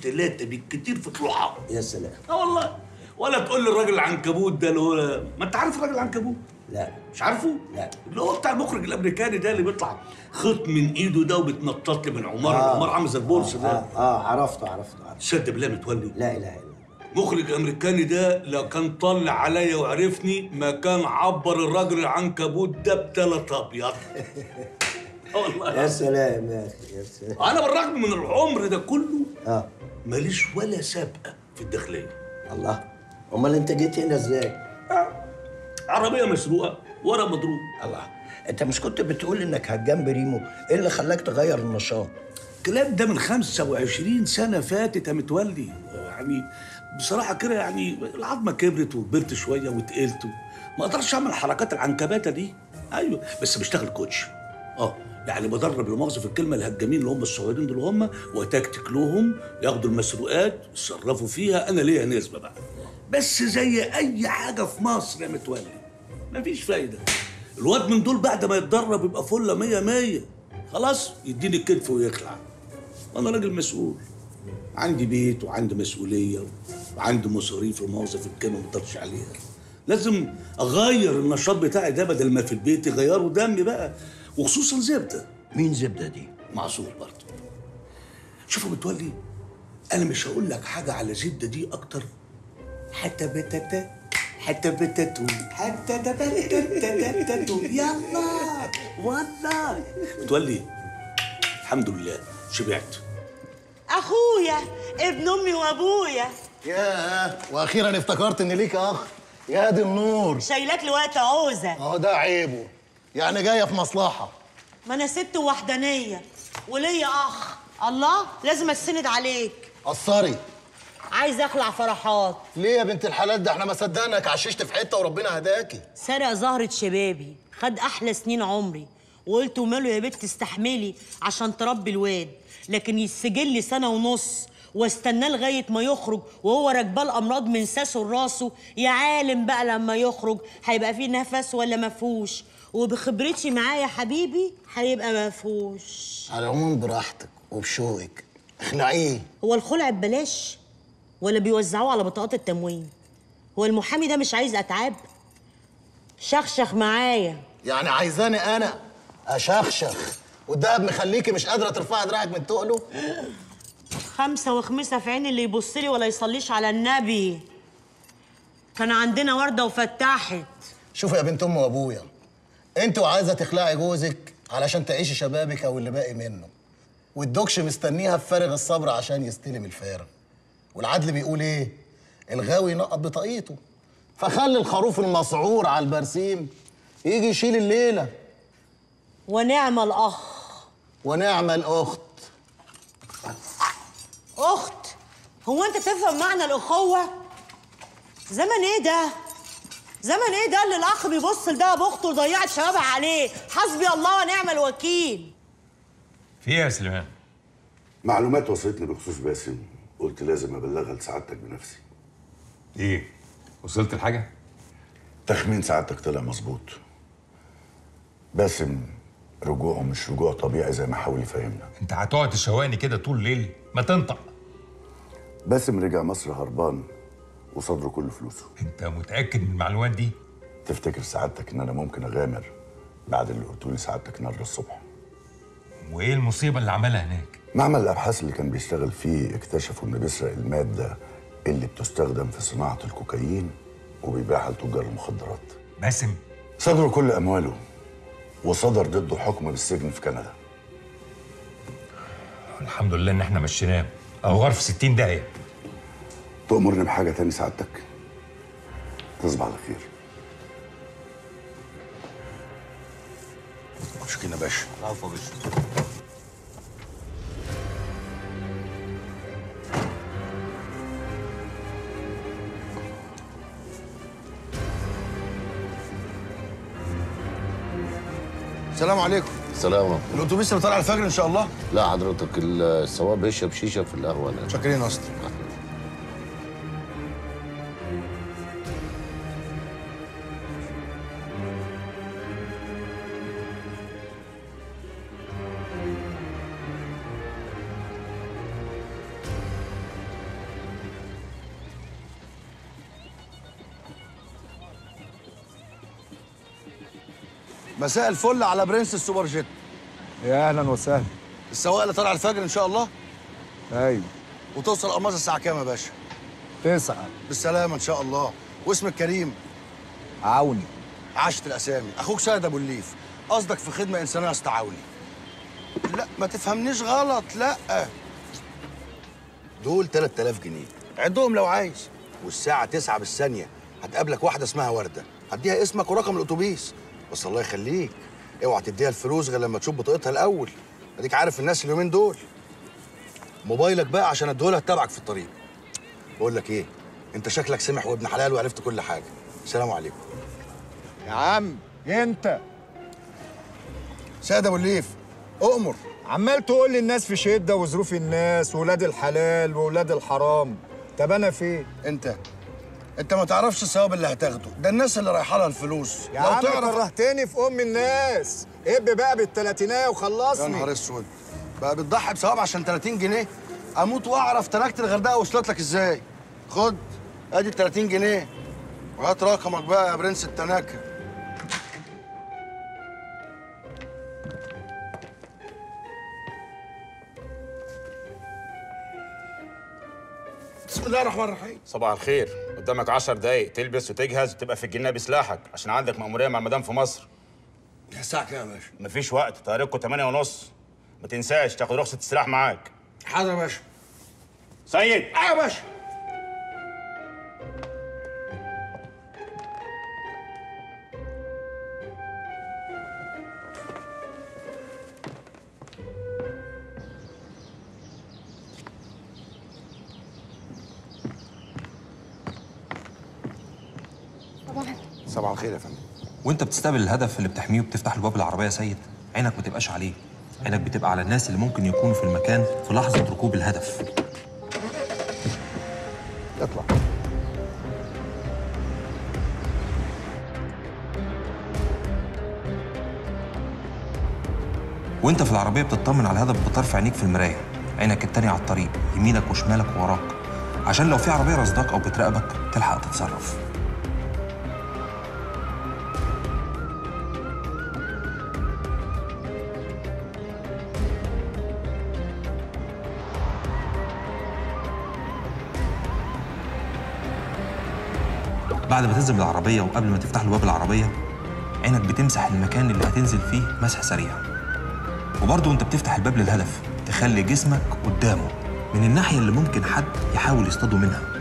ثلاثه بالكتير في طلوعها يا سلام اه والله ولا تقول لي الراجل العنكبوت ده اللي هو ما انت عارف الراجل العنكبوت لا مش عارفه؟ لا. اللي هو بتاع المخرج الامريكاني ده اللي بيطلع خيط من ايده ده وبتنطط لي من عمار لعمار عامل زي البورس ده اه, آه عرفته عرفته عرفته شد بالله متولي لا اله الا الله مخرج امريكاني ده لو كان طلع عليا وعرفني ما كان عبر الراجل العنكبوت ده بتلات ابيض آه والله يا سلام يا اخي يا سلام انا بالرغم من العمر ده كله اه ماليش ولا سابقه في الداخليه الله امال انت جيت هنا ازاي؟ عربيه مسروقه ورا مضروب الله انت مش كنت بتقول انك هتجنب ريمو ايه اللي خلاك تغير النشاط الكلام ده من 25 سنة فاتت يا متولي يعني بصراحة كده يعني العظمة كبرت وكبرت شوية وتقلت ما اقدرش اعمل حركات العنكباتة دي ايوه بس بشتغل كوتش اه يعني بدرب المؤاخذة في الكلمة الهجامين اللي هم الصغيرين دول هم وتكتك لهم ياخدوا المسروقات يتصرفوا فيها انا ليا نسبة بقى بس زي اي حاجة في مصر يا متولي مفيش فايدة الواد من دول بعد ما يتدرب يبقى فله مية مية خلاص يديني الكتف ويخلع انا راجل مسؤول عندي بيت وعندي مسؤوليه وعندي مصاريف وموظف الكلمه ما اقدرش عليها لازم اغير النشاط بتاعي ده بدل ما في البيت يغيروا دمي بقى وخصوصا زبده مين زبده دي؟ معذور برضه شوفوا متولي انا مش هقول لك حاجه على زبده دي اكتر حتى بتتا حتى بتتو حتى تتتتتتو يلا والله متولي الحمد لله شبعت اخويا ابن امي وابويا ياه واخيرا افتكرت ان ليك اخ يا دي النور شايلاك لوقت عوزه اهو ده عيبه يعني جايه في مصلحه ما انا ست وحدانيه وليا اخ الله لازم استند عليك قصري عايز اخلع فرحات ليه يا بنت الحلال ده احنا ما صدقناك عششت في حته وربنا هداكي سرق زهرة شبابي خد احلى سنين عمري وقلت وماله يا بنت تستحملي عشان تربي الواد لكن يسجل لي سنه ونص واستناه لغايه ما يخرج وهو راكباه الامراض من ساسه لراسه يا عالم بقى لما يخرج هيبقى فيه نفس ولا مفهوش وبخبرتي معاه يا حبيبي هيبقى مفهوش على العموم براحتك وبشوقك اخلعيه هو الخلع ببلاش ولا بيوزعوه على بطاقات التموين هو المحامي ده مش عايز اتعاب شخشخ معايا يعني عايزاني انا اشخشخ والدهب مخليكي مش قادره ترفعي دراعك من تقله خمسة وخمسة في عين اللي يبص لي ولا يصليش على النبي كان عندنا وردة وفتحت شوفي يا بنت ام وابويا انت وعايزه تخلعي جوزك علشان تعيشي شبابك او اللي باقي منه والدكش مستنيها بفارغ الصبر عشان يستلم الفارغ والعدل بيقول ايه الغاوي ينقط بطاقيته فخلي الخروف المسعور على البرسيم يجي يشيل الليله ونعم الأخ ونعم الاخت أخت هو أنت تفهم معنى الأخوة؟ زمن إيه ده؟ زمن إيه ده اللي الأخ بيبص لده بأخته وضيعت شبابها عليه؟ حسبي الله ونعم الوكيل في ايه يا سليمان؟ معلومات وصلتني بخصوص باسم قلت لازم ابلغها لسعادتك بنفسي ايه؟ وصلت لحاجة؟ تخمين سعادتك طلع مظبوط باسم رجوعه مش رجوع طبيعي زي ما حاول يفهمنا انت هتقعد تشوقني كده طول الليل ما تنطق باسم رجع مصر هربان وصدره كل فلوسه انت متأكد من المعلومات دي؟ تفتكر سعادتك ان انا ممكن اغامر بعد اللي قلته لي سعادتك النهارده الصبح وايه المصيبة اللي عملها هناك؟ معمل الابحاث اللي كان بيشتغل فيه اكتشفوا انه بيسرق الماده اللي بتستخدم في صناعه الكوكايين وبيبيعها لتجار المخدرات باسم صدروا كل امواله وصدر ضده حكم بالسجن في كندا الحمد لله ان احنا مشيناه او غرف 60 دقيقة تأمرني بحاجة تاني سعادتك تصبح على خير مشكلة يا باشا العفو يا باشا السلام عليكم سلام الاتوبيس اللي طالع الفجر ان شاء الله لا حضرتك السواق بيشرب شيشه في القهوه انا شاكرين يا اسطى مساء الفل على برنس السوبر جيت يا اهلا وسهلا السواق اللي طالع الفجر ان شاء الله ايوه وتوصل قماص الساعه كام يا باشا تسعة بالسلامه ان شاء الله واسمك كريم عوني عاشت الاسامي اخوك سيد ابو الليف قصدك في خدمه انسانيه استعاوني لا ما تفهمنيش غلط لا دول 3000 جنيه عدهم لو عايز والساعه 9 بالثانيه هتقابلك واحده اسمها ورده هديها اسمك ورقم الاتوبيس بس الله يخليك اوعى تديها الفلوس غير لما تشوف بطاقتها الاول اديك عارف الناس اليومين دول موبايلك بقى عشان اديهولها تتابعك في الطريق بقول لك ايه انت شكلك سمح وابن حلال وعرفت كل حاجه سلام عليكم يا عم انت سيد ابو الليف اؤمر عمال تقول لي الناس في شده وظروف الناس وولاد الحلال وولاد الحرام طب انا فين انت انت ما تعرفش الثواب اللي هتاخده ده الناس اللي رايحه لها الفلوس يا عم كرهتني في ام الناس اب بقى بالتلاتينية يا وخلصني نهار اسود بقى بتضحي بثواب عشان 30 جنيه اموت واعرف تركت الغردقه وصلت لك ازاي خد ادي ال 30 جنيه وهات رقمك بقى يا برنس التناكه بسم الله الرحمن الرحيم صباح الخير قدامك 10 دقايق تلبس وتجهز وتبقى في الجنيه بسلاحك عشان عندك مأمورية مع المدام في مصر الساعه كام يا باشا مفيش وقت طيارتكم 8 ونص ما تنساش تاخد رخصة السلاح معاك حاضر يا باشا سيد اه يا باشا صباح الخير يا فندم وانت بتستقبل الهدف اللي بتحميه وبتفتح له باب العربيه يا سيد عينك ما تبقاش عليه عينك بتبقى على الناس اللي ممكن يكونوا في المكان في لحظه ركوب الهدف اطلع وانت في العربيه بتطمن على الهدف بطرف عينيك في المرايه عينك التانية على الطريق يمينك وشمالك ووراك عشان لو في عربيه رصداك او بتراقبك تلحق تتصرف بعد ما تنزل بالعربية وقبل ما تفتح له باب العربية عينك بتمسح المكان اللي هتنزل فيه مسح سريع وبرضه وانت بتفتح الباب للهدف تخلي جسمك قدامه من الناحية اللي ممكن حد يحاول يصطاده منها